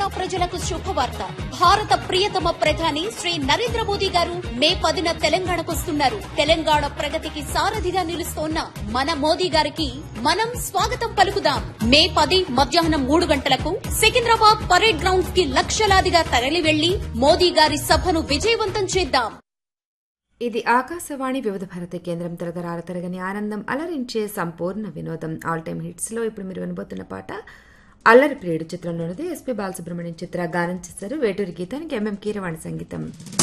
ప్రజలకు శుభవార్త భారత ప్రియతమ ప్రధాని శ్రీ నరేంద్ర మోదీ గారు మే పదిన తెలంగాణకొస్తున్నారు తెలంగాణ ప్రగతికి సారథిగా నిలుస్తోన్న మన మోదీ గారికి మనం స్వాగతం పలుకుదాం మే పది మధ్యాహ్నం మూడు గంటలకు సికింద్రాబాద్ పరేడ్ గ్రౌండ్స్ కి లక్షలాదిగా తరలి వెళ్లి మోదీ గారి సభను విజయవంతం చేద్దాం ఇది ఆకాశవాణి వివిధ భారతి కేంద్రం తరగరాల తరగని ఆనందం అలరించే సంపూర్ణ వినోదం ఆల్ టైమ్ హిట్స్ లో ఇప్పుడు మీరు వినబోతున్న పాట అల్లరి ప్రియుడు చిత్రంలోనిది ఎస్పీ బాలసుబ్రహ్మణ్యం చిత్ర గానం చేశారు వేటూరి గీతానికి ఎంఎం కీరవాణి సంగీతం